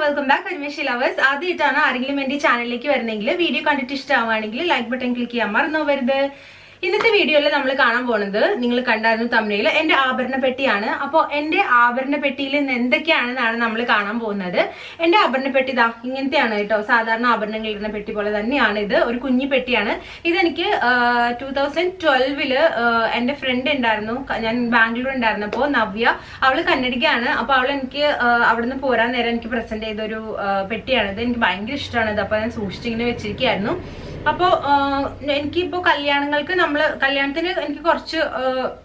Welcome back admission lovers ആദ്യമായിട്ടാണ് ആരെങ്കിലും എന്റെ ചാനലിലേക്ക് വരുന്നെങ്കിൽ വീഡിയോ കണ്ടിട്ട് ഇഷ്ടമാവുകയാണെങ്കിൽ ലൈക്ക് ബട്ടൺ ക്ലിക്ക് ചെയ്യാൻ മറന്നു വരുത് ഇന്നത്തെ വീഡിയോയിൽ നമ്മൾ കാണാൻ പോകുന്നത് നിങ്ങൾ കണ്ടായിരുന്നു തമിഴിൽ എന്റെ ആഭരണ പെട്ടിയാണ് അപ്പോൾ എന്റെ ആഭരണ പെട്ടിയിൽ നിന്ന് എന്തൊക്കെയാണെന്നാണ് നമ്മൾ കാണാൻ പോകുന്നത് എന്റെ ആഭരണ പെട്ടി ഇതാ ഇങ്ങനത്തെയാണ് കേട്ടോ സാധാരണ ആഭരണങ്ങൾ ഇടുന്ന പെട്ടി പോലെ തന്നെയാണ് ഇത് ഒരു കുഞ്ഞു പെട്ടിയാണ് ഇതെനിക്ക് ടൂ തൗസൻഡ് ട്വൽവില് എന്റെ ഫ്രണ്ട് ഉണ്ടായിരുന്നു ക- ഞാൻ ബാംഗ്ലൂർ ഉണ്ടായിരുന്നപ്പോ നവ്യ അവള് കന്നഡികയാണ് അപ്പൊ അവൾ എനിക്ക് ആ, അവിടുന്ന് പോരാൻ നേരം എനിക്ക് പ്രസന്റ് ചെയ്ത ഒരു പെട്ടിയാണ് ഇത് എനിക്ക് ഭയങ്കര ഇഷ്ടമാണ് ഇത് അപ്പൊ ഞാൻ സൂക്ഷിച്ചിങ്ങനെ വെച്ചിരിക്കുകയായിരുന്നു അപ്പോ എനിക്കിപ്പോ കല്യാണങ്ങൾക്ക് നമ്മള് കല്യാണത്തിന് എനിക്ക് കുറച്ച് ആ,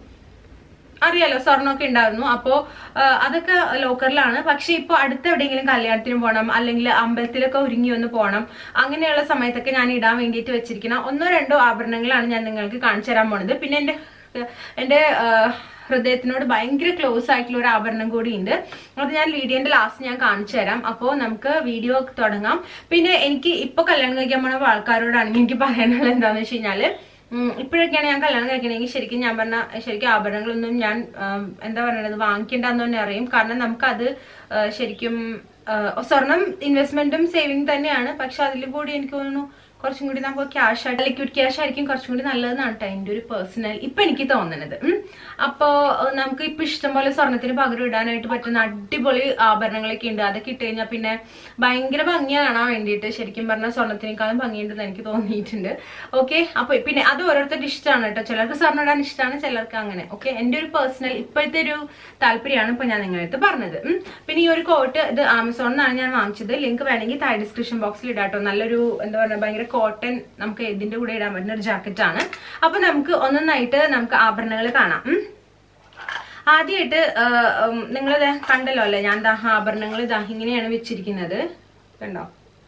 അറിയാലോ സ്വർണ്ണമൊക്കെ ഉണ്ടായിരുന്നു അപ്പോ ആ, അതൊക്കെ ലോക്കറിലാണ് പക്ഷെ ഇപ്പൊ അടുത്ത് എവിടെയെങ്കിലും കല്യാണത്തിന് പോകണം അല്ലെങ്കിൽ അമ്പലത്തിലൊക്കെ ഒരുങ്ങി ഒന്ന് പോകണം അങ്ങനെയുള്ള സമയത്തൊക്കെ ഞാൻ ഇടാൻ വേണ്ടിയിട്ട് വെച്ചിരിക്കുന്ന ഒന്നോ രണ്ടോ ആഭരണങ്ങളാണ് ഞാൻ നിങ്ങൾക്ക് കാണിച്ചു തരാൻ പോണത് പിന്നെ എന്റെ എന്റെ ആ, ഹൃദയത്തിനോട് ഭയങ്കര ക്ലോസ് ആയിട്ടുള്ള ഒരു ആഭരണം കൂടി ഉണ്ട് അത് ഞാൻ വീഡിയോന്റെ ലാസ്റ്റ് ഞാൻ കാണിച്ചു തരാം അപ്പോൾ നമുക്ക് വീഡിയോ തുടങ്ങാം പിന്നെ എനിക്ക് ഇപ്പൊ കല്യാണം കഴിക്കാൻ പോണ ആൾക്കാരോടാണെങ്കിൽ എനിക്ക് പറയാനുള്ളത് എന്താണെന്ന് വെച്ച് കഴിഞ്ഞാല് ഉം, ഇപ്പോഴൊക്കെയാണ് ഞാൻ കല്യാണം കഴിക്കണമെങ്കിൽ ശരിക്കും ഞാൻ പറഞ്ഞ ശരിക്കും ആഭരണങ്ങളൊന്നും ഞാൻ ആം, എന്താ പറയണത് വാങ്ങിക്കേണ്ടെന്ന് തന്നെ അറിയും കാരണം നമുക്കത് ആ, ശരിക്കും ആ, സ്വർണം ഇൻവെസ്റ്റ്മെന്റും സേവിങ് തന്നെയാണ് പക്ഷെ അതിലും കൂടി എനിക്ക് തോന്നുന്നു കുറച്ചും കൂടി നമുക്ക് ക്യാഷ് ആയിട്ട് ലിക്വിഡ് ക്യാഷ് ആയിരിക്കും കുറച്ചും കൂടി നല്ലതെന്നാണ് കേട്ടോ എൻ്റെ ഒരു പേഴ്സണൽ ഇപ്പൊ എനിക്ക് തോന്നുന്നത് ഉം. അപ്പോ ഏഹ്, നമുക്ക് ഇപ്പൊ ഇഷ്ടംപോലെ സ്വർണത്തിന് പകരം ഇടാനായിട്ട് പറ്റുന്ന അടിപൊളി ആഭരണങ്ങളൊക്കെ ഉണ്ട് അതൊക്കെ ഇട്ട് കഴിഞ്ഞാൽ പിന്നെ ഭയങ്കര ഭംഗിയാ കാണാൻ വേണ്ടിയിട്ട് ശരിക്കും പറഞ്ഞാൽ സ്വർണത്തിനേക്കാളും ഭംഗിയുണ്ടെന്ന് എനിക്ക് തോന്നിയിട്ടുണ്ട് ഓക്കെ അപ്പൊ പിന്നെ അത് ഓരോരുത്തരുടെ ഇഷ്ടമാണ് കേട്ടോ ചിലർക്ക് സ്വർണ്ണം ഇടാൻ ഇഷ്ടമാണ് ചിലർക്ക് അങ്ങനെ ഓക്കെ എൻ്റെ ഒരു പേഴ്സണൽ ഇപ്പോഴത്തെ ഒരു താല്പര്യമാണ് ഇപ്പൊ ഞാൻ നിങ്ങളുടെ അടുത്ത് പറഞ്ഞത് ഉം. പിന്നെ ഈ ഒരു കോട്ട് ഇത് ആമസോണിന്നാണ് ഞാൻ വാങ്ങിച്ചത് ലിങ്ക് വേണമെങ്കിൽ താഴെ ഡിസ്ക്രിപ്ഷൻ ബോക്സിൽ ഇടാട്ടോ നല്ലൊരു എന്താ പറയുക ഭയങ്കര കോട്ടൺ നമുക്ക് ഇതിന്റെ കൂടെ ഇടാൻ പറ്റുന്ന ഒരു ജാക്കറ്റ് ആണ് അപ്പൊ നമുക്ക് ഒന്നൊന്നായിട്ട് നമുക്ക് ആഭരണങ്ങൾ കാണാം ഉം. ആദ്യമായിട്ട് നിങ്ങൾ കണ്ടല്ലോ അല്ലേ ഞാൻ ദാ ആഭരണങ്ങൾ ദാ ഇങ്ങനെയാണ് വെച്ചിരിക്കുന്നത് കണ്ടോ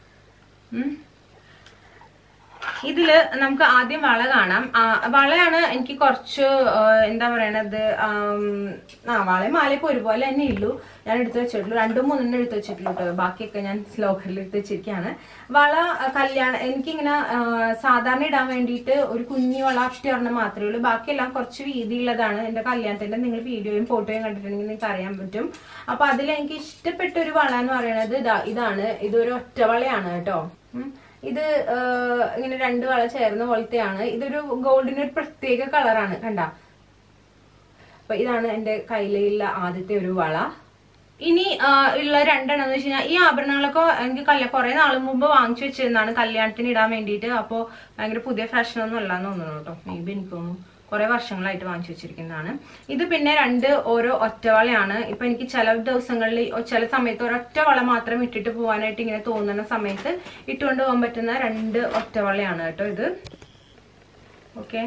ഉം. ഇതില് നമുക്ക് ആദ്യം വള കാണാം ആ, വളയാണ് എനിക്ക് കുറച്ച് ആ, എന്താ പറയണത് ആം, ആ വളയും മാലയൊക്കെ ഒരുപോലെ തന്നെ ഉള്ളൂ ഞാൻ എടുത്തു വെച്ചിട്ടുള്ളൂ രണ്ടും മൂന്നെണ്ണം എടുത്തു വെച്ചിട്ടുള്ളൂ കേട്ടോ ബാക്കിയൊക്കെ ഞാൻ ലോക്കറിൽ എടുത്ത് വെച്ചിരിക്കുകയാണ് വള ആ, കല്യാണം എനിക്കിങ്ങനെ ആ, സാധാരണ ഇടാൻ വേണ്ടിയിട്ട് ഒരു കുഞ്ഞി വള ഒറ്റ ഒരെണ്ണം മാത്രമേ ഉള്ളൂ ബാക്കിയെല്ലാം കുറച്ച് വീതിയുള്ളതാണ് എന്റെ കല്യാണത്തിന്റെ നിങ്ങൾ വീഡിയോയും ഫോട്ടോയും കണ്ടിട്ടുണ്ടെങ്കിൽ നിങ്ങൾക്ക് അറിയാൻ പറ്റും അപ്പൊ അതിൽ എനിക്ക് ഇഷ്ടപ്പെട്ട ഒരു വള എന്ന് പറയുന്നത് ഇതാ ഇതാണ് ഇതൊരു ഒറ്റ വളയാണ് കേട്ടോ ഉം. ഇത് ആ, ഇങ്ങനെ രണ്ട് വള ചേർന്ന പോലത്തെയാണ് ഇതൊരു ഗോൾഡിന് ഒരു പ്രത്യേക കളറാണ് കണ്ട അപ്പൊ ഇതാണ് എന്റെ കയ്യിലുള്ള ആദ്യത്തെ ഒരു വള ഇനി ആ, ഉള്ള രണ്ടെണ്ണം എന്ന് വെച്ച് കഴിഞ്ഞാൽ ഈ ആഭരണങ്ങളൊക്കെ എനിക്ക് കല്യാണം കുറെ നാൾ മുമ്പ് വാങ്ങിച്ചു വെച്ചിരുന്നതാണ് കല്യാണത്തിന് ഇടാൻ വേണ്ടിയിട്ട് അപ്പോ ഭയങ്കര പുതിയ ഫാഷൻ ഒന്നും അല്ലാന്ന് തോന്നുന്നു കേട്ടോ മേ ബി എനിക്ക് തോന്നുന്നു കുറെ വർഷങ്ങളായിട്ട് വാങ്ങിച്ചു വെച്ചിരിക്കുന്നതാണ് ഇത് പിന്നെ രണ്ട് ഓരോ ഒറ്റവളയാണ് ഇപ്പൊ എനിക്ക് ചില ദിവസങ്ങളിൽ ഒ- ചില സമയത്ത് ഒരൊറ്റ വള മാത്രം ഇട്ടിട്ട് പോകാനായിട്ട് ഇങ്ങനെ തോന്നുന്ന സമയത്ത് ഇട്ടുകൊണ്ട് പോകാൻ പറ്റുന്ന രണ്ട് ഒറ്റവളയാണ് കേട്ടോ ഇത് ഓക്കെ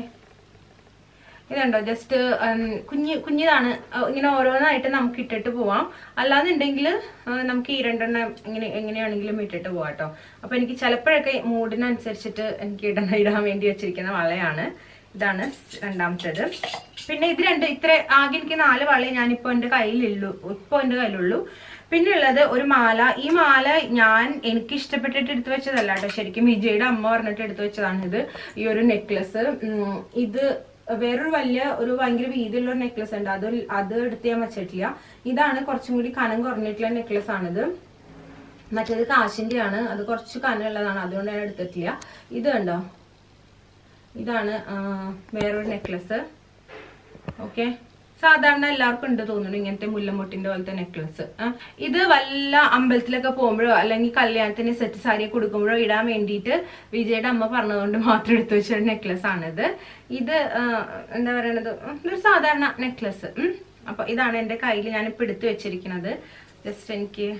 ഇതുണ്ടോ ജസ്റ്റ് കുഞ്ഞ് കുഞ്ഞിതാണ് അഹ് ഇങ്ങനെ ഓരോന്നായിട്ട് നമുക്ക് ഇട്ടിട്ട് പോവാം അല്ലാന്നുണ്ടെങ്കിൽ നമുക്ക് ഈ രണ്ടെണ്ണം ഇങ്ങനെ എങ്ങനെയാണെങ്കിലും ഇട്ടിട്ട് പോവാം കേട്ടോ അപ്പൊ എനിക്ക് ചിലപ്പോഴൊക്കെ മൂഡിനനുസരിച്ചിട്ട് എനിക്ക് ഇടണ ഇടാൻ വേണ്ടി വെച്ചിരിക്കുന്ന വളയാണ് ഇതാണ് രണ്ടാമത്തേത് പിന്നെ ഇത് രണ്ട് ഇത്ര ആകെ എനിക്ക് നാല് വളയെ ഞാനിപ്പോ എന്റെ കയ്യിലുള്ളൂ ഇപ്പൊ എന്റെ കയ്യിലുള്ളൂ പിന്നെ ഉള്ളത് ഒരു മാല ഈ മാല ഞാൻ എനിക്ക് ഇഷ്ടപ്പെട്ടിട്ട് എടുത്തു വെച്ചതല്ല കേട്ടോ ശരിക്കും വിജയുടെ അമ്മ പറഞ്ഞിട്ട് എടുത്തു വെച്ചതാണ് ഇത് ഈ ഒരു നെക്ലസ് ഇത് വേറൊരു വലിയ ഒരു ഭയങ്കര വീതിയുള്ള ഒരു നെക്ലസ് ഉണ്ട് അത് അത് എടുത്ത് ഞാൻ വെച്ചിട്ടില്ല ഇതാണ് കുറച്ചും കൂടി കനം കുറഞ്ഞിട്ടുള്ള നെക്ലസ് ആണിത് മറ്റേത് കാശിന്റെ ആണ് അത് കുറച്ച് കനമുള്ളതാണ് അതുകൊണ്ട് ഞാൻ എടുത്തിട്ടില്ല ഇത് കണ്ടോ ഇതാണ് ആ, വേറൊരു നെക്ലസ് ഓക്കെ സാധാരണ എല്ലാവർക്കും ഉണ്ട് തോന്നുന്നു ഇങ്ങനത്തെ മുല്ലമുട്ടിന്റെ പോലത്തെ നെക്ലസ് ഇത് വല്ല അമ്പലത്തിലൊക്കെ പോകുമ്പോഴോ അല്ലെങ്കിൽ കല്യാണത്തിന് സെറ്റ് സാരി കൊടുക്കുമ്പോഴോ ഇടാൻ വേണ്ടിയിട്ട് വിജയുടെ അമ്മ പറഞ്ഞതുകൊണ്ട് മാത്രം എടുത്തു വെച്ചൊരു നെക്ലസ് ആണിത് ഇത് ആ, എന്താ പറയണത് ഉം, ഒരു സാധാരണ നെക്ലസ് അപ്പൊ ഇതാണ് എന്റെ കയ്യിൽ ഞാനിപ്പോ എടുത്തു വെച്ചിരിക്കുന്നത് ജസ്റ്റ് എനിക്ക്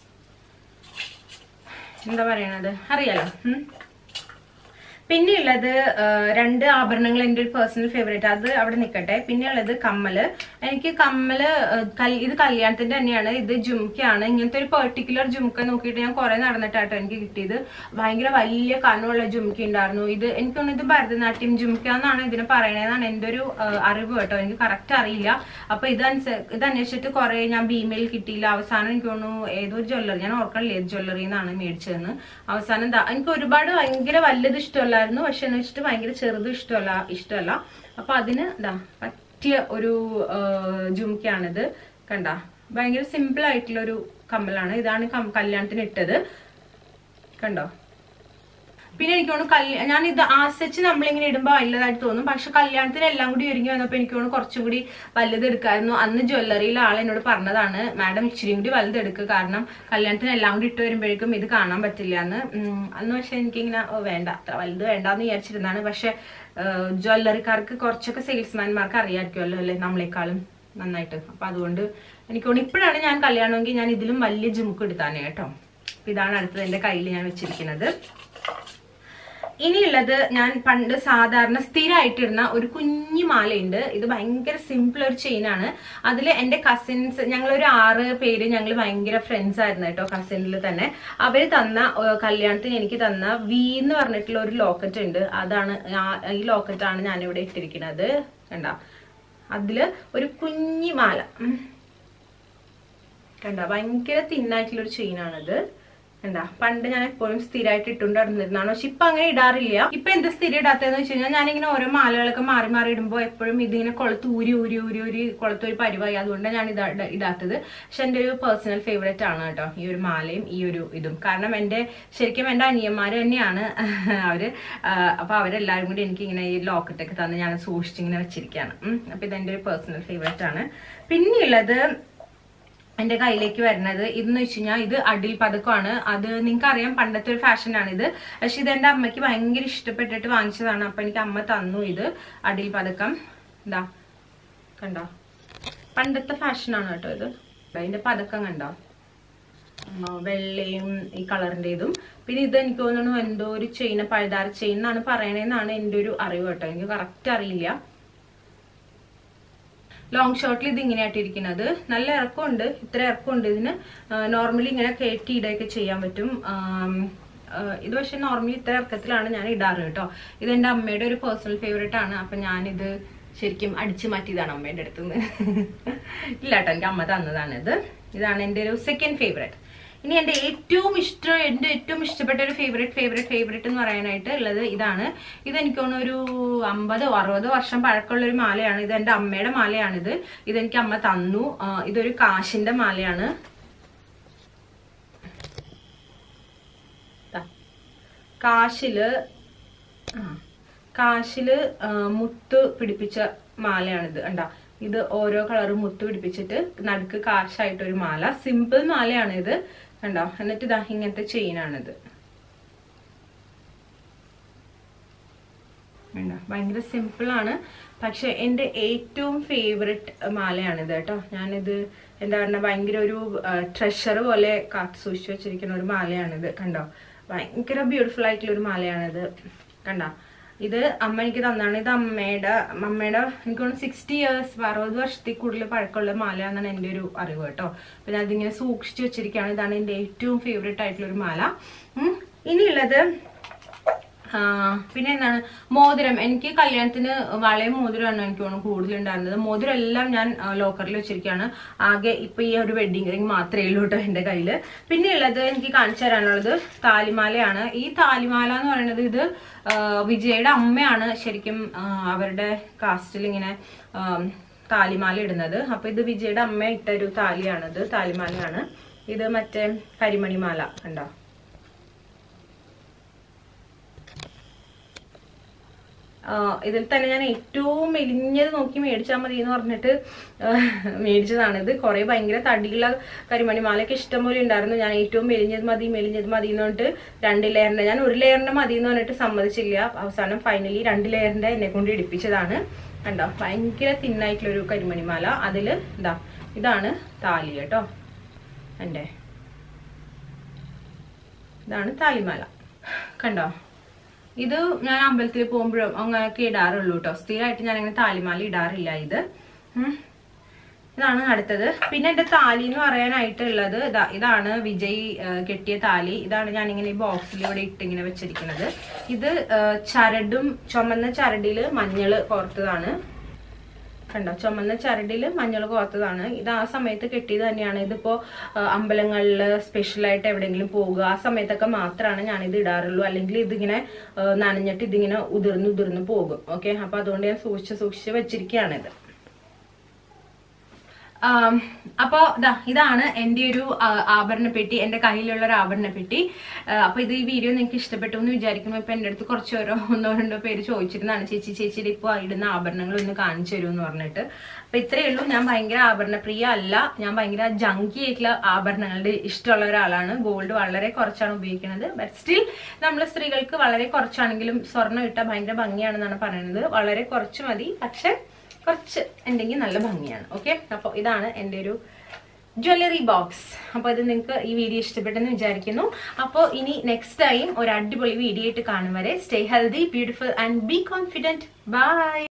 എന്താ പറയണത് അറിയാലോ ഉം. പിന്നെയുള്ളത് ആ, രണ്ട് ആഭരണങ്ങൾ എൻ്റെ ഒരു പേഴ്സണൽ ഫേവറേറ്റ് അത് അവിടെ നിൽക്കട്ടെ പിന്നെയുള്ളത് കമ്മല് എനിക്ക് കമ്മല് ആ, കൽ- ഇത് കല്യാണത്തിന്റെ തന്നെയാണ് ഇത് ജുംക്കയാണ് ഇങ്ങനത്തെ ഒരു പെർട്ടിക്കുലർ ജുംക്ക നോക്കിയിട്ട് ഞാൻ കുറെ നടന്നിട്ടാട്ടോ എനിക്ക് കിട്ടിയത് ഭയങ്കര വലിയ കനമുള്ള ജുംക്ക ഉണ്ടായിരുന്നു ഇത് എനിക്ക് തോന്നുന്നു ഇത് ഭരതനാട്യം ജുംക്ക എന്നാണ് ഇതിന് പറയണതെന്നാണ് എൻ്റെ ഒരു ആ, അറിവ് കേട്ടോ എനിക്ക് കറക്റ്റ് അറിയില്ല അപ്പൊ ഇത് അനുസ- ഇത് അന്വേഷിച്ചിട്ട് കുറെ ഞാൻ ബിമെയിൽ കിട്ടിയില്ല അവസാനം എനിക്ക് തോന്നുന്നു ഏതോ ഒരു ജ്വല്ലറി ഞാൻ ഓർക്കണില്ല ഏത് ജ്വല്ലറി എന്നാണ് മേടിച്ചതെന്ന് അവസാനം ദാ- എനിക്ക് ഒരുപാട് ഭയങ്കര വലുത് ഇഷ്ടമല്ലായിരുന്നു പക്ഷെ എന്ന് വെച്ചിട്ട് ഭയങ്കര ചെറുതും ഇഷ്ടമല്ല ഇഷ്ടമല്ല അപ്പൊ അതിന് ദാ പറ്റിയ ഒരു ജുംക്കയാണിത് കണ്ട ഭയങ്കര സിമ്പിൾ ആയിട്ടുള്ള ഒരു കമ്മലാണ് ഇതാണ് കം- കല്യാണത്തിന് ഇട്ടത് കണ്ടോ പിന്നെ എനിക്ക് തോന്നുന്നു കല്യാ ഞാൻ ഇത് ആസ്വദിച്ച് നമ്മളിങ്ങനെ ഇടുമ്പോൾ വലുതായിട്ട് തോന്നും പക്ഷെ കല്യാണത്തിന് എല്ലാം കൂടി ഒരുങ്ങി വന്നപ്പോൾ എനിക്ക് തോന്നുന്നു കുറച്ചും കൂടി വലുത് എടുക്കായിരുന്നു അന്ന് ജ്വല്ലറിയിലെ ആൾ എന്നോട് പറഞ്ഞതാണ് മാഡം ഇച്ചിരി കൂടി വലുത് എടുക്കുക കാരണം കല്യാണത്തിന് എല്ലാം കൂടി ഇട്ട് വരുമ്പോഴേക്കും ഇത് കാണാൻ പറ്റില്ല എന്ന് ഉം, അന്ന് പക്ഷെ എനിക്കിങ്ങനെ ഓ, വേണ്ട അത്ര വലുത് വേണ്ടാന്ന് വിചാരിച്ചിരുന്നാണ് പക്ഷെ ജ്വല്ലറിക്കാർക്ക് കുറച്ചൊക്കെ സെയിൽസ്മാൻമാർക്ക് അറിയാമായിരിക്കുമല്ലോ അല്ലേ നമ്മളെക്കാളും നന്നായിട്ട് അപ്പൊ അതുകൊണ്ട് എനിക്ക് തോന്നുന്നു ഇപ്പോഴാണ് ഞാൻ കല്യാണമെങ്കിൽ ഞാൻ ഇതിലും വലിയ ജിമുക്ക് എടുത്താനേ കേട്ടോ അപ്പൊ ഇതാണ് അടുത്തത് എന്റെ കയ്യിൽ ഞാൻ വെച്ചിരിക്കുന്നത് ഇനിയുള്ളത് ഞാൻ പണ്ട് സാധാരണ സ്ഥിരമായിട്ടിരുന്ന ഒരു കുഞ്ഞു മാലയുണ്ട് ഇത് ഭയങ്കര സിമ്പിൾ ഒരു ചെയിനാണ് അതിൽ എൻ്റെ കസിൻസ് ഞങ്ങളൊരു ആറ് പേര് ഞങ്ങൾ ഭയങ്കര ഫ്രണ്ട്സ് ആയിരുന്നു കേട്ടോ കസിനിൽ തന്നെ അവർ തന്ന ഏർ, കല്യാണത്തിന് എനിക്ക് തന്ന വി എന്ന് പറഞ്ഞിട്ടുള്ള ഒരു ലോക്കറ്റ് ഉണ്ട് അതാണ് ആ- ഈ ലോക്കറ്റാണ് ഞാനിവിടെ ഇട്ടിരിക്കുന്നത് കണ്ട അതില് ഒരു കുഞ്ഞി മാല ഉം. കണ്ട ഭയങ്കര തിന്നായിട്ടുള്ള ഒരു ചെയിനാണിത് എന്താ പണ്ട് ഞാൻ എപ്പോഴും സ്ഥിരമായിട്ട് ഇട്ടുകൊണ്ട് നടന്നിരുന്നതാണ് പക്ഷെ ഇപ്പൊ അങ്ങനെ ഇടാറില്ല ഇപ്പൊ എന്ത് സ്ഥിരം ഇടാത്തതെന്ന് വെച്ച് കഴിഞ്ഞാൽ ഞാനിങ്ങനെ ഓരോ മാലകളൊക്കെ മാറി മാറി ഇടുമ്പോൾ എപ്പോഴും ഇതിങ്ങനെ കൊളുത്ത് ഊരി ഊരി ഊരി ഊരി കൊളുത്ത് ഒരു പരിവായി അതുകൊണ്ടാണ് ഞാൻ ഇതാ ഇട- ഇടാത്തത് പക്ഷെ എൻ്റെ ഒരു പേഴ്സണൽ ഫേവറേറ്റ് ആണ് കേട്ടോ ഈ ഒരു മാലയും ഈ ഒരു ഇതും കാരണം എൻ്റെ ശരിക്കും എൻ്റെ അനിയന്മാർ തന്നെയാണ് അവര് ആ, അപ്പൊ അവരെല്ലാവരും കൂടി എനിക്ക് ഇങ്ങനെ ഈ ലോക്കറ്റ് ഒക്കെ തന്ന് ഞാൻ സൂക്ഷിച്ചിങ്ങനെ വെച്ചിരിക്കുകയാണ് ഉം. അപ്പൊ ഇതെന്റെ ഒരു പേഴ്സണൽ ഫേവറേറ്റ് ആണ് പിന്നെയുള്ളത് എന്റെ കയ്യിലേക്ക് വരുന്നത് ഇതെന്ന് വെച്ച് കഴിഞ്ഞാൽ ഇത് അടിൽ പതക്കമാണ് അത് നിങ്ങൾക്ക് അറിയാം പണ്ടത്തെ ഒരു ഫാഷനാണ് ഇത് പക്ഷെ ഇത് എന്റെ അമ്മയ്ക്ക് ഭയങ്കര ഇഷ്ടപ്പെട്ടിട്ട് വാങ്ങിച്ചതാണ് അപ്പൊ എനിക്ക് അമ്മ തന്നു ഇത് അടിൽ പതക്കം എന്താ കണ്ടോ പണ്ടത്തെ ഫാഷനാണ് കേട്ടോ ഇത് അതിന്റെ പതക്കം കണ്ടോ ആ, വെള്ളയും ഈ കളറിന്റെ ഇതും പിന്നെ ഇത് എനിക്ക് തോന്നുന്നു എന്തോ ഒരു ചെയിന പഴുതാര ചെയിൻ എന്നാണ് പറയണേന്നാണ് എന്റെ ഒരു അറിവ് കേട്ടോ എനിക്ക് കറക്റ്റ് അറിയില്ല ലോങ് ഷോർട്ടിൽ ഇത് ഇങ്ങനെയായിട്ട് ഇരിക്കുന്നത് നല്ല ഇറക്കമുണ്ട് ഇത്ര ഇറക്കമുണ്ട് ഇതിന് നോർമലി ഇങ്ങനെ കയറ്റി ഇടുകയൊക്കെ ചെയ്യാൻ പറ്റും ആം, ആ, ഇത് പക്ഷെ നോർമലി ഇത്ര ഇറക്കത്തിലാണ് ഞാൻ ഇടാറ് കേട്ടോ ഇത് എൻ്റെ അമ്മയുടെ ഒരു പേഴ്സണൽ ഫേവറേറ്റ് ആണ് അപ്പൊ ഞാനിത് ശരിക്കും അടിച്ചു മാറ്റിയതാണ് അമ്മയുടെ അടുത്തുനിന്ന് ഇല്ല കേട്ടോ എനിക്ക് അമ്മ തന്നതാണ് ഇത് ഇതാണ് എൻ്റെ ഒരു സെക്കൻഡ് ഫേവറേറ്റ് ഇനി എൻ്റെ ഏറ്റവും ഇഷ്ടം എൻ്റെ ഏറ്റവും ഇഷ്ടപ്പെട്ട ഒരു ഫേവറേറ്റ് ഫേവറേറ്റ് ഫേവറേറ്റ് എന്ന് പറയാനായിട്ട് ഉള്ളത് ഇതാണ് ഇത് എനിക്ക് തോന്നുന്നു ഒരു അമ്പതോ അറുപതോ വർഷം പഴക്കമുള്ള ഒരു മാലയാണ് ഇത് എൻ്റെ അമ്മയുടെ മാലയാണിത് ഇതെനിക്ക് അമ്മ തന്നു ആ, ഇതൊരു കാശിന്റെ മാലയാണ് ദാ. കാശില് ആ, കാശില് ആ, മുത്ത് പിടിപ്പിച്ച മാലയാണിത് കണ്ടാ ഇത് ഓരോ കളറും മുത്ത് പിടിപ്പിച്ചിട്ട് നടുക്ക് കാശായിട്ട് ഒരു മാല സിമ്പിൾ മാലയാണ് ഇത് കണ്ടോ എന്നിട്ട് ഇതാ ഇങ്ങനത്തെ ചെയിനാണിത് വേണ്ട ഭയങ്കര സിമ്പിൾ ആണ് പക്ഷെ എൻ്റെ ഏറ്റവും ഫേവററ്റ് മാലയാണിത് കേട്ടോ ഞാനിത് എന്താ പറയുക ഭയങ്കര ഒരു ട്രഷർ പോലെ കാത്തു സൂക്ഷിച്ചു വെച്ചിരിക്കുന്ന ഒരു മാലയാണിത് കണ്ടോ ഭയങ്കര ബ്യൂട്ടിഫുൾ ആയിട്ടുള്ള ഒരു മാലയാണിത് കണ്ടോ ഇത് അമ്മ എനിക്ക് തന്നാണ് ഇത് അമ്മയുടെ അമ്മയുടെ എനിക്ക് തോന്നുന്നു സിക്സ്റ്റി ഇയേഴ്സ് അറുപത് വർഷത്തിൽ കൂടുതൽ പഴക്കമുള്ള മാലയാണെന്നാണ് എൻ്റെ ഒരു അറിവ് കേട്ടോ അപ്പൊ ഞാൻ അതിങ്ങനെ സൂക്ഷിച്ചു വെച്ചിരിക്കുകയാണ് ഇതാണ് എൻ്റെ ഏറ്റവും ഫേവറേറ്റ് ആയിട്ടുള്ള ഒരു മാല ഉം. ഇനിയുള്ളത് ആ, പിന്നെ എന്താണ് മോതിരം എനിക്ക് കല്യാണത്തിന് വളയും മോതിരമാണ് എനിക്ക് തോന്നുന്നു കൂടുതലുണ്ടായിരുന്നത് മോതിരം എല്ലാം ഞാൻ ലോക്കറിൽ വെച്ചിരിക്കുകയാണ് ആകെ ഇപ്പൊ ഈ ഒരു വെഡിങ് റിംഗ് മാത്രമേ ഉള്ളൂ കേട്ടോ എന്റെ കയ്യില് പിന്നെ ഉള്ളത് എനിക്ക് കാണിച്ചു തരാനുള്ളത് താലിമാലയാണ് ഈ താലിമാല എന്ന് പറയുന്നത് ഇത് ആ, വിജയുടെ അമ്മയാണ് ശരിക്കും ആ, അവരുടെ കാസ്റ്റിൽ ഇങ്ങനെ ആ, താലിമാല ഇടുന്നത് അപ്പൊ ഇത് വിജയുടെ അമ്മ ഇട്ട ഒരു താലിയാണിത് താലിമാലയാണ് ഇത് മറ്റേ കരിമണിമാല കണ്ടോ ആ, ഇതിൽ തന്നെ ഞാൻ ഏറ്റവും മെലിഞ്ഞത് നോക്കി മേടിച്ചാൽ മതി എന്ന് പറഞ്ഞിട്ട് ആ, മേടിച്ചതാണ് ഇത് കുറെ ഭയങ്കര തടിയുള്ള കരിമണിമാലയൊക്കെ ഇഷ്ടം പോലെ ഉണ്ടായിരുന്നു ഞാൻ ഏറ്റവും മെലിഞ്ഞത് മതി മെലിഞ്ഞത് മതി എന്ന് പറഞ്ഞിട്ട് രണ്ട് ലെയറിന്റെ ഞാൻ ഒരു ലെയറിന്റെ മതി എന്ന് പറഞ്ഞിട്ട് സമ്മതിച്ചില്ല അവസാനം ഫൈനലി രണ്ട് ലെയറിന്റെ എന്നെ കൊണ്ട് ഇടിപ്പിച്ചതാണ് കണ്ടോ ഭയങ്കര തിന്നായിട്ടുള്ള ഒരു കരിമണിമാല അതില് ഇതാ ഇതാണ് താലി കേട്ടോ എൻ്റെ ഇതാണ് താലിമാല കണ്ടോ ഇത് ഞാൻ അമ്പലത്തിൽ പോകുമ്പോഴും അങ്ങനെയൊക്കെ ഇടാറുള്ളൂ കേട്ടോ സ്ഥിരമായിട്ട് ഞാൻ അങ്ങനെ താലിമാല ഇടാറില്ല ഇത് ഉം. ഇതാണ് അടുത്തത് പിന്നെ എന്റെ താലി എന്ന് പറയാനായിട്ടുള്ളത് ഇതാ ഇതാണ് വിജയ് ആ, കെട്ടിയ താലി ഇതാണ് ഞാൻ ഇങ്ങനെ ഈ ബോക്സിൽ ഇവിടെ ഇട്ട് ഇങ്ങനെ വെച്ചിരിക്കുന്നത് ഇത് ആ, ചരടും ചുമന്ന ചരടില് മഞ്ഞള് കോർത്തതാണ് കണ്ടോ ചുമന്ന ചരടില് മഞ്ഞൾ കോർത്തതാണ് ഇത് ആ സമയത്ത് കെട്ടിയത് തന്നെയാണ് ഇതിപ്പോ ആ, അമ്പലങ്ങളില് സ്പെഷ്യലായിട്ട് എവിടെയെങ്കിലും പോകുക ആ സമയത്തൊക്കെ മാത്രമാണ് ഞാൻ ഇത് ഇടാറുള്ളൂ അല്ലെങ്കിൽ ഇതിങ്ങനെ ആ, നനഞ്ഞിട്ട് ഇതിങ്ങനെ ഉതിർന്ന് ഉതിർന്ന് പോകും ഓക്കെ അപ്പൊ അതുകൊണ്ട് ഞാൻ സൂക്ഷിച്ച് സൂക്ഷിച്ച് വെച്ചിരിക്കുകയാണിത് ആം, അപ്പോ ദാ ഇതാണ് എൻ്റെ ഒരു ആ, ആഭരണപ്പെട്ടി എൻ്റെ കയ്യിലുള്ള ഒരു ആഭരണപ്പെട്ടി ആ, അപ്പൊ ഇത് ഈ വീഡിയോ നിങ്ങൾക്ക് ഇഷ്ടപ്പെട്ടു എന്ന് വിചാരിക്കുമ്പോൾ ഇപ്പൊ എൻ്റെ അടുത്ത് കുറച്ച് ഓരോ ഒന്നോ രണ്ടോ പേര് ചോദിച്ചിരുന്നതാണ് ചേച്ചി ചേച്ചിയുടെ ഇപ്പോൾ ഇടുന്ന ആഭരണങ്ങൾ ഒന്ന് കാണിച്ചു തരൂ എന്ന് പറഞ്ഞിട്ട് അപ്പൊ ഇത്രയേ ഉള്ളൂ ഞാൻ ഭയങ്കര ആഭരണപ്രിയ അല്ല ഞാൻ ഭയങ്കര ജങ്കി ആയിട്ടുള്ള ആഭരണങ്ങളുടെ ഇഷ്ടമുള്ള ഒരാളാണ് ഗോൾഡ് വളരെ കുറച്ചാണ് ഉപയോഗിക്കുന്നത് ബട്ട് സ്റ്റിൽ നമ്മൾ സ്ത്രീകൾക്ക് വളരെ കുറച്ചാണെങ്കിലും സ്വർണ്ണം ഇട്ടാൽ ഭയങ്കര ഭംഗിയാണെന്നാണ് പറയുന്നത് വളരെ കുറച്ച് മതി പക്ഷെ കുറച്ച് ഉണ്ടെങ്കിൽ നല്ല ഭംഗിയാണ് ഓക്കെ അപ്പോൾ ഇതാണ് എൻ്റെ ഒരു ജ്വല്ലറി ബോക്സ് അപ്പോൾ ഇത് നിങ്ങൾക്ക് ഈ വീഡിയോ ഇഷ്ടപ്പെട്ടെന്ന് വിചാരിക്കുന്നു അപ്പോൾ ഇനി നെക്സ്റ്റ് ടൈം ഒരു അടിപൊളി വീഡിയോ ആയിട്ട് കാണും വരെ stay healthy beautiful and be confident by